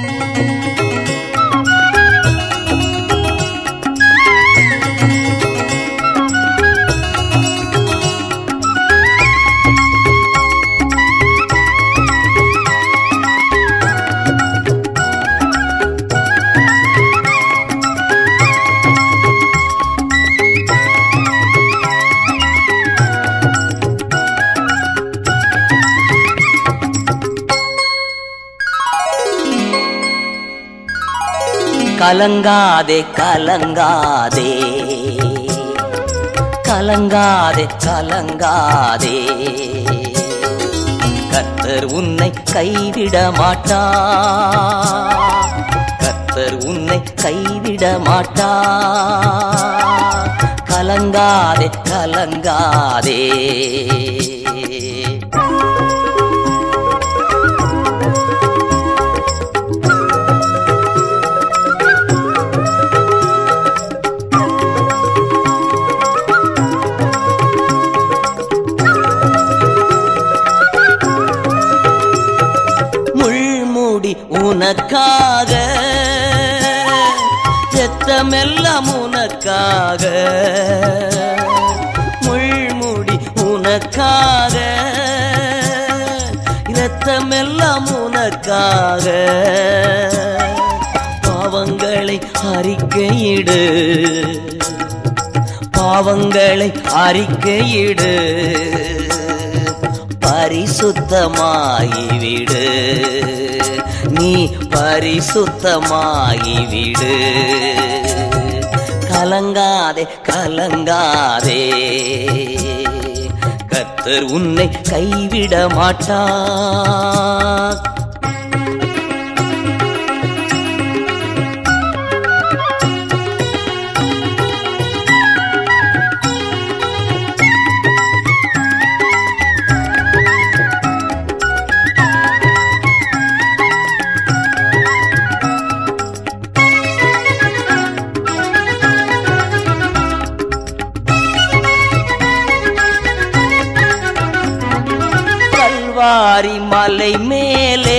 கலங்காதே கலங்காதே கலங்காதே கலங்காதே கர்த்தர் உன்னை கைவிட மாட்டா கர்த்தர் உன்னை கைவிட மாட்டா கலங்காதே கலங்காதே முள்முடி உனக்காக ரத்தமெல்லாம் உனக்காக முள்முடி உனக்காக ரத்தமெல்லாம் உனக்காக பாவங்களை அறிக்கையிடு பாவங்களை அறிக்கையிடு பரிசுத்தமாகிவிடு நீ பரிசுத்தமாகிவிடு கலங்காதே கலங்காதே கர்த்தர் உன்னை கைவிட மாட்டார் கல்வாரி மலை மேலே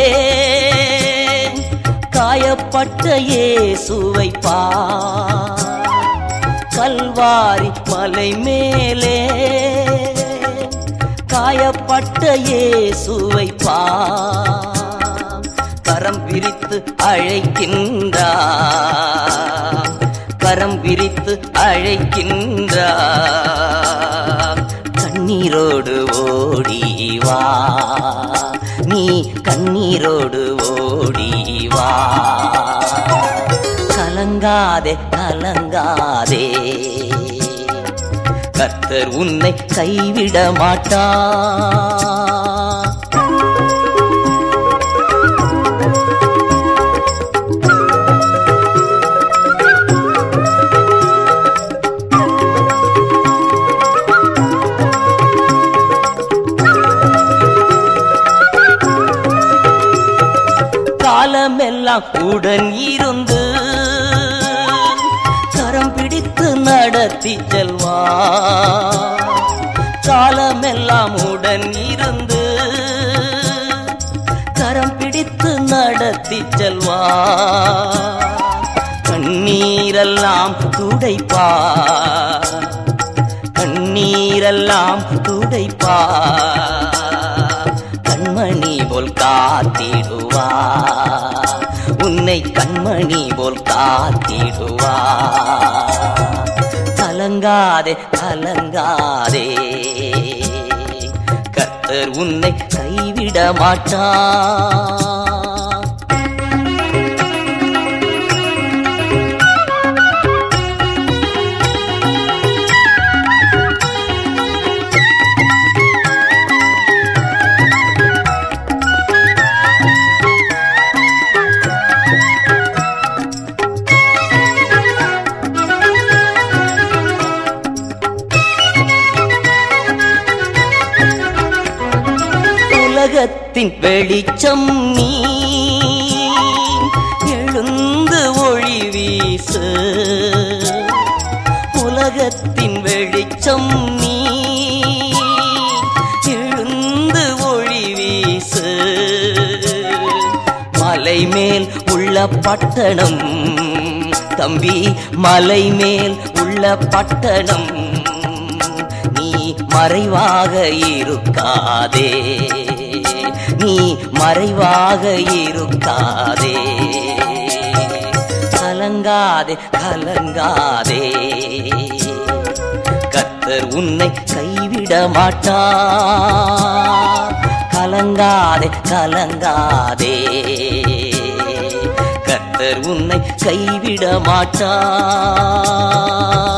காயப்பட்ட இயேசுவை பா கல்வாரி மலை மேலே காயப்பட்ட இயேசுவை பா கரம் விரித்து அழைக்கின்றார் கரம் விரித்து அழைக்கின்றார் கண்ணீரோடு ஓடி வா நீ கண்ணீரோடு ஓடி வா கலங்காதே கலங்காதே கர்த்தர் உன்னை கைவிட மாட்டா காலமெல்லாம் உடன் இருந்து கரம் பிடித்து நடத்தி செல்வா காலமெல்லாம் உடன் இருந்து கரம் பிடித்து நடத்தி செல்வா கண்ணீரெல்லாம் துடைப்பா கண்ணீரெல்லாம் துடைப்பா கண்மணி போல் காத்திடுவா உன்னை கண்மணி போல் காத்திடுவா கலங்காதே கலங்காதே கர்த்தர் உன்னை கைவிட மாட்டா உலகத்தின் வெளிச்சம் நீ எழுந்து ஒளி வீசு உலகத்தின் வெளிச்சம் நீ எழுந்து ஒளி வீசு மலை மேல் உள்ள பட்டணம் தம்பி மலை மேல் உள்ள பட்டணம் நீ மறைவாக இருக்காதே நீ மறைவாக இருக்காதே கலங்காதே கலங்காதே கத்தர் உன்னை கைவிட மாட்டார் கலங்காதே கலங்காதே கத்தர் உன்னை கைவிட மாட்டார்